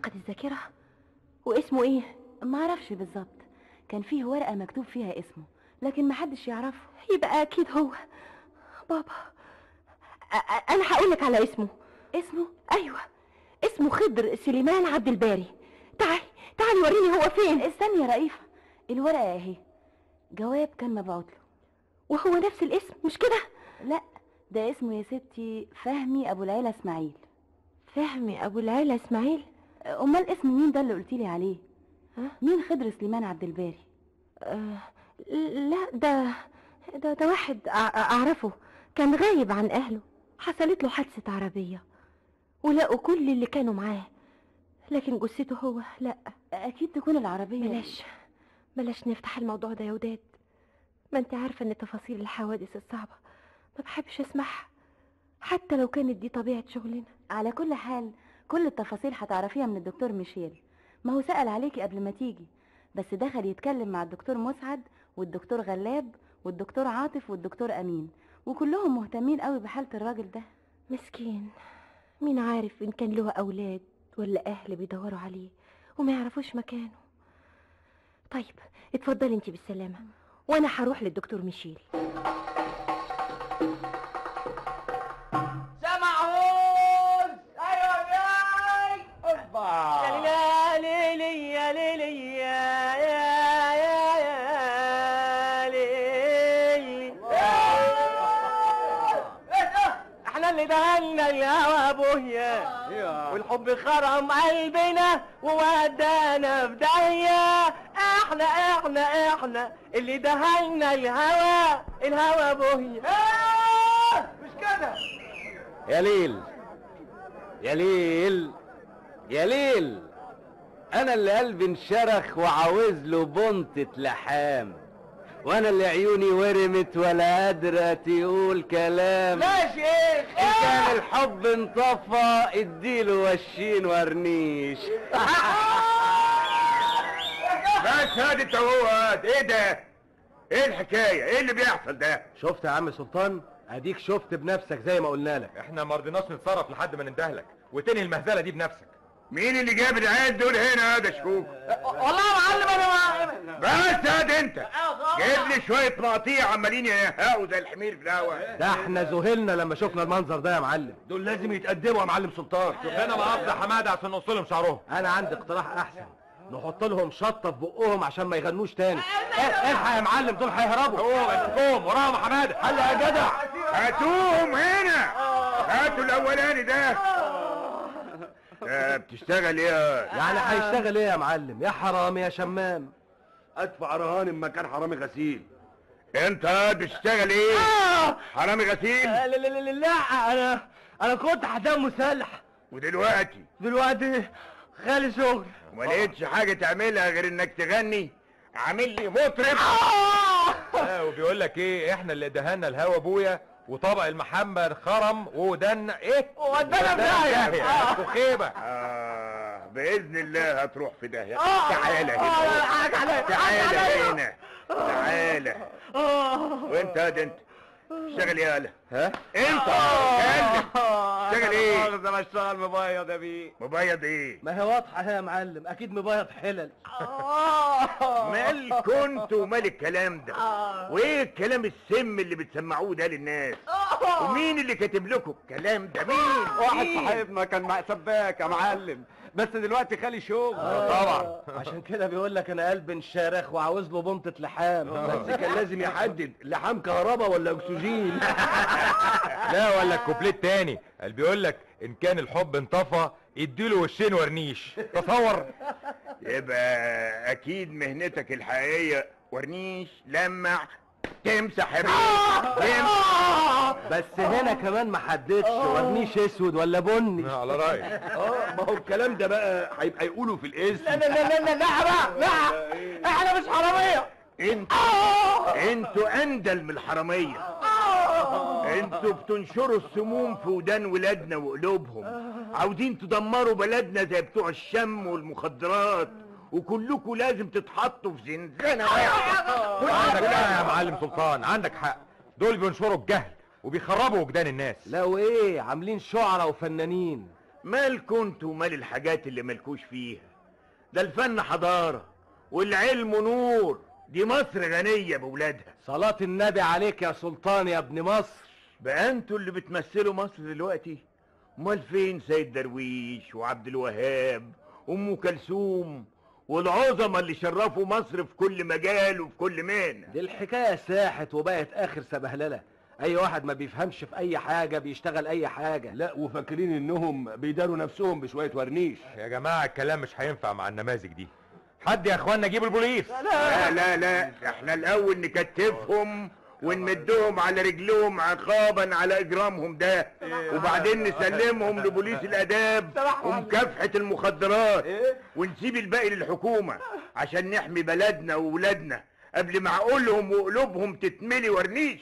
فقد الذاكرة واسمه ايه معرفش بالظبط كان فيه ورقة مكتوب فيها اسمه لكن محدش يعرفه يبقى اكيد هو بابا أ- أ- انا هقولك على اسمه اسمه ايوه اسمه خضر سليمان عبد الباري تعالي تعالي وريني هو فين استني يا رئيفة الورقة اهي جواب كان مبعوت له وهو نفس الاسم مش كده لا ده اسمه يا ستي فهمي ابو العيلة اسماعيل فهمي ابو العيلة اسماعيل امال اسم مين ده اللي قلتيلي عليه ها؟ مين خضر سليمان عبد الباري آه لا ده ده ده واحد أع- اعرفه كان غايب عن اهله حصلت له حادثة عربية ولقوا كل اللي كانوا معاه لكن جثته هو لا اكيد تكون العربية بلاش بلاش نفتح الموضوع ده يا وداد ما انت عارفة ان تفاصيل الحوادث الصعبة ما بحبش اسمعها حتى لو كانت دي طبيعة شغلنا على كل حال كل التفاصيل هتعرفيها من الدكتور ميشيل ما هو سأل عليكي قبل ما تيجي بس دخل يتكلم مع الدكتور مسعد والدكتور غلاب والدكتور عاطف والدكتور أمين وكلهم مهتمين قوي بحالة الراجل ده مسكين مين عارف ان كان له اولاد ولا اهل بيدوروا عليه وما يعرفوش مكانه طيب اتفضلي انت بالسلامة وانا هروح للدكتور ميشيل سمعون ايوه جاي اوبا يا ليلي يا ليلي يا يا يا يا ليلي احنا اللي دهنا الهوى ابويا والحب خرم قلبنا وودانا في داهية احنا احنا احنا اللي دهنا الهوى الهوى ابويا مش كده يا ليل يا ليل يا ليل انا اللي قلبي انشرخ وعاوز له بنطة لحام وانا اللي عيوني ورمت ولا قادرة تقول كلام لا يا شيخ إن كان الحب انطفى اديله وشين ورنيش بس هادي انت هو هاد ايه ده ايه الحكايه ايه اللي بيحصل ده شفت يا عم سلطان اديك شفت بنفسك زي ما قلنا لك احنا ما رضيناش نتصرف لحد ما نندهلك وتنهي المهزله دي بنفسك مين اللي جاب العيال دول هنا هذا شكوك والله يا معلم انا بس هاد انت جايب لي شويه مقاطيع عمالين يهقوا زي الحمير في الهوا ده احنا ذهلنا لما شفنا المنظر ده يا معلم دول لازم يتقدموا يا معلم سلطان هنا مقصد حماده عشان نقص لهم شعرهم انا عندي اقتراح احسن نحط لهم شطه في بقهم عشان ما يغنوش تاني إيه، الحق يا معلم دول هيهربوا قوم انت قوم وراهم حماده هلا يا جدع هاتوهم هنا هاتوا الاولاني ده آه، بتشتغل ايه يعني هيشتغل ايه يا معلم يا حرامي يا شمام ادفع رهان اما كان حرامي غسيل انت هاد بتشتغل ايه حرامي غسيل لا لا لا لا انا انا كنت حدام مسلح ودلوقتي دلوقتي خالي شغل وما لقيتش حاجه تعملها غير انك تغني عامل لي مطرب اه وبيقول لك ايه احنا اللي دهنا الهوا ابويا وطبق المحمر خرم ودنا ايه ودانا في داهية. آه. خيبه آه بإذن الله هتروح في داهية آه. تعالى آه، لا، هنا حاج عليا، حاج تعالى عليا. هنا تعالى آه. وانت هاد انت اشتغل يالا ها انت اتكلم اشتغل ايه ده بشتغل مبيض يا بيه مبيض ايه ما هي واضحه اهي يا معلم اكيد مبيض حلل مال كنت ومال الكلام ده وايه الكلام السم اللي بتسمعوه ده للناس ومين اللي كاتب لكم الكلام ده مين واحد مين؟ صاحبنا كان مع سباك يا معلم بس دلوقتي خالي شغل طبعا عشان كده بيقول لك انا قلبي انشرخ وعاوز له بنطة لحام بس كان لازم يحدد لحام كهرباء ولا اكسجين لا ولا الكوبليت تاني قال بيقول لك ان كان الحب انطفى اديله وشين ورنيش تصور يبقى اكيد مهنتك الحقيقيه ورنيش لمع تمسح يا بيه تمسح بس هنا كمان ما حددش ورنيش اسود ولا بني على رايك اه ما هو الكلام ده بقى هيبقى يقولوا في الاسم لا لا لا لا لا بقى لا احنا مش حرامية انتوا انتوا اندل من الحراميه انتوا بتنشروا السموم في ودان ولادنا وقلوبهم عاوزين تدمروا بلدنا زي بتوع الشم والمخدرات وكلكم لازم تتحطوا في زنزانه واحده عندك حق يا معلم سلطان عندك حق دول بينشروا الجهل وبيخربوا وجدان الناس لا وايه عاملين شعراء وفنانين مالكوا انتوا ومال الحاجات اللي مالكوش فيها ده الفن حضارة والعلم نور دي مصر غنية بولادها صلاة النبي عليك يا سلطان يا ابن مصر بقى انتوا اللي بتمثلوا مصر دلوقتي امال فين سيد درويش وعبد الوهاب وام كلثوم والعظماء اللي شرفوا مصر في كل مجال وفي كل مهنه دي الحكاية ساحت وبقت آخر سبهللة أي واحد ما بيفهمش في أي حاجة بيشتغل أي حاجة لا وفاكرين انهم بيداروا نفسهم بشويه ورنيش يا جماعه الكلام مش هينفع مع النماذج دي حد يا اخوانا جيب البوليس لا لا لا احنا الاول نكتفهم ونمدهم على رجلهم عقابا على اجرامهم ده وبعدين نسلمهم لبوليس الاداب ومكافحه المخدرات ونسيب الباقي للحكومه عشان نحمي بلدنا وولادنا قبل ما عقولهم وقلوبهم تتملي ورنيش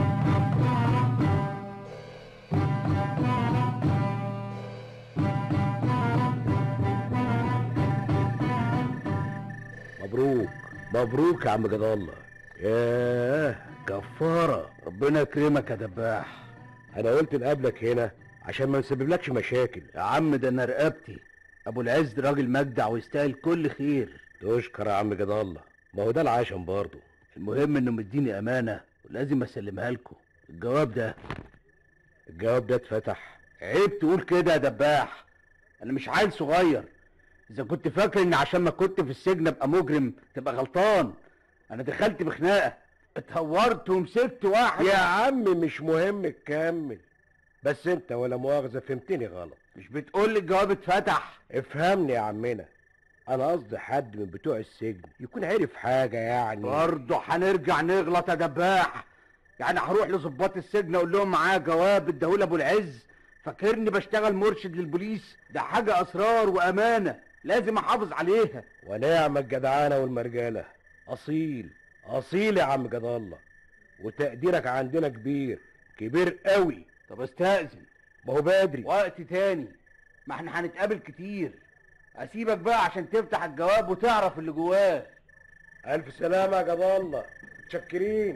مبروك مبروك يا عم جد الله ياه كفاره ربنا يكرمك يا دباح انا قلت نقابلك هنا عشان ما نسببلكش مشاكل يا عم ده انا رقبتي ابو العز راجل مجدع ويستاهل كل خير تشكر يا عم جد الله ما هو ده العشم برضه المهم انه مديني امانه ولازم اسلمها لكم الجواب ده الجواب ده اتفتح عيب تقول كده يا دباح انا مش عيل صغير اذا كنت فاكر ان عشان ما كنت في السجن ابقى مجرم تبقى غلطان انا دخلت بخناقه اتهورت ومسكت واحد يا عم مش مهم تكمل بس انت ولا مؤاخذة فهمتني غلط مش بتقول لي الجواب اتفتح افهمني يا عمنا انا قصدي حد من بتوع السجن يكون عرف حاجة يعني برضه هنرجع نغلط يا دباح يعني هروح لظباط السجن اقول لهم معايا جواب اداهولي ابو العز فاكرني بشتغل مرشد للبوليس ده حاجه اسرار وامانه لازم احافظ عليها ونعم الجدعانة والمرجالة اصيل اصيل يا عم جد الله وتقديرك عندنا كبير كبير قوي طب استاذن ما هو بدري وقت تاني ما احنا هنتقابل كتير اسيبك بقى عشان تفتح الجواب وتعرف اللي جواه الف سلامة يا جد الله متشكرين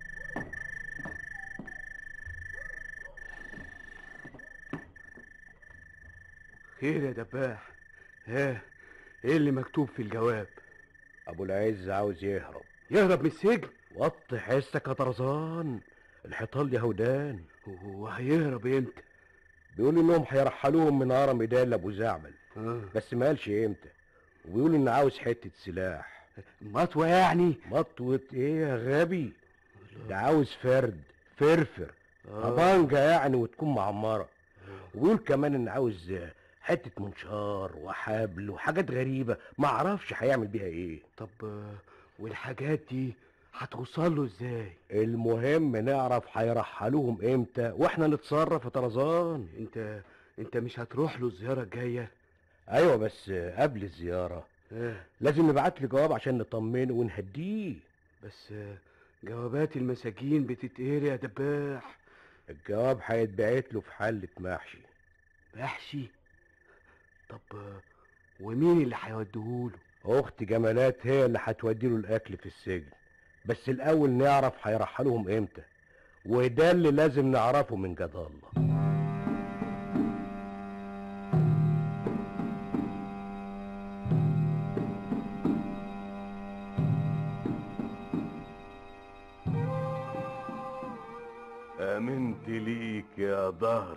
خير يا دباح ها ايه اللي مكتوب في الجواب ابو العز عاوز يهرب يهرب من السجن وطي حسك يا طرزان الحيطان يهودان وهيهرب امتى بيقول انهم هيرحلوهم من هرم ايدال لابو زعمل آه. بس ما قالش امتى وبيقول ان عاوز حته سلاح مطوه يعني مطوة ايه يا غبي ده عاوز فرد فرفر آه. طبانجة يعني وتكون معمرة وبيقول كمان ان عاوز حتة منشار وحبل وحاجات غريبة ما اعرفش هيعمل بيها ايه طب آه، والحاجات دي هتوصل له ازاي المهم نعرف هيرحلوهم امتى واحنا نتصرف يا طرزان انت انت مش هتروح له الزياره الجايه ايوه بس قبل الزيارة آه. لازم نبعت له جواب عشان نطمنه ونهديه بس آه، جوابات المساجين بتتقري يا دباح الجواب هيتبعت له في حلة محشي محشي طب آه، ومين اللي هيوديهوله اخت جمالات هي اللي هتوديله الاكل في السجن بس الاول نعرف هيرحلوهم امتى وده اللي لازم نعرفه من جد الله امنت ليك يا ظهر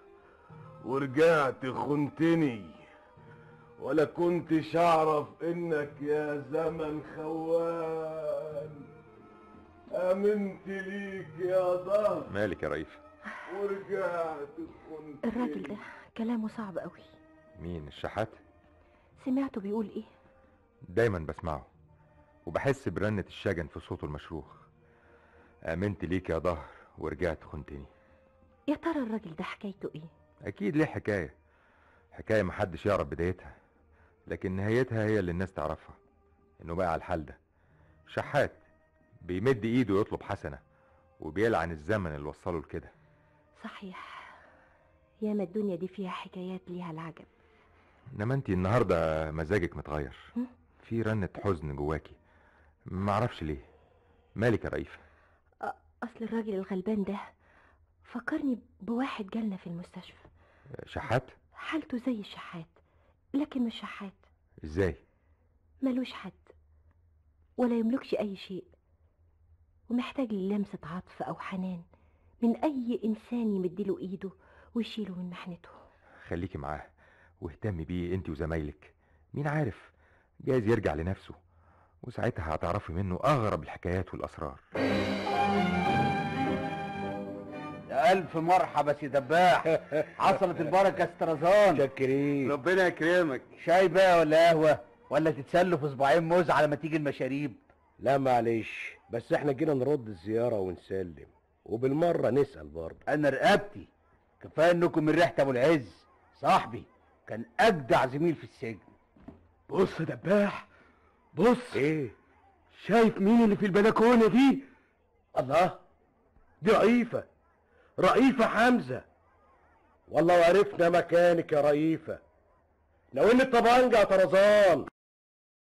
ورجعت خنتني ولا كنتش اعرف انك يا زمن خوان امنت ليك يا ظهر مالك يا رئيف ورجعت خنتني الراجل ده كلامه صعب قوي مين الشحات سمعته بيقول ايه دايما بسمعه وبحس برنة الشجن في صوته المشروخ آمنت ليك يا ظهر ورجعت خنتني يا ترى الراجل ده حكايته ايه أكيد ليه حكاية حكاية محدش يعرف بدايتها لكن نهايتها هي اللي الناس تعرفها إنه بقى على الحال ده شحات بيمد إيده يطلب حسنة وبيلعن الزمن اللي وصله لكده صحيح ياما الدنيا دي فيها حكايات ليها العجب إنما أنتي النهاردة مزاجك متغير هم؟ في رنة حزن جواكي معرفش ليه مالك يا رئيفة اصل الراجل الغلبان ده فكرني بواحد جالنا في المستشفى شحات حالته زي الشحات لكن مش شحات ازاي ملوش حد ولا يملكش أي شيء ومحتاج للمسة عطف أو حنان من أي إنسان يمدله إيده ويشيله من محنته خليكي معاه واهتمي بيه انت وزمايلك مين عارف جايز يرجع لنفسه وساعتها هتعرفي منه اغرب الحكايات والاسرار يا الف مرحبا سي دباح حصلت البركه استرزان شاكرين ربنا يكرمك شاي بقى ولا قهوه ولا تتسلوا في صباعين موز على ما تيجي المشاريب لا معلش بس احنا جينا نرد الزيارة ونسلم وبالمرة نسأل برضه انا رقبتي كفايه انكم من ريحه ابو العز صاحبي كان اجدع زميل في السجن بص يا دباح بص ايه شايف مين اللي في البلكونة دي الله دي رئيفة رئيفة حمزة والله وعرفنا مكانك يا رئيفة ناولني الطبانجة يا طرزان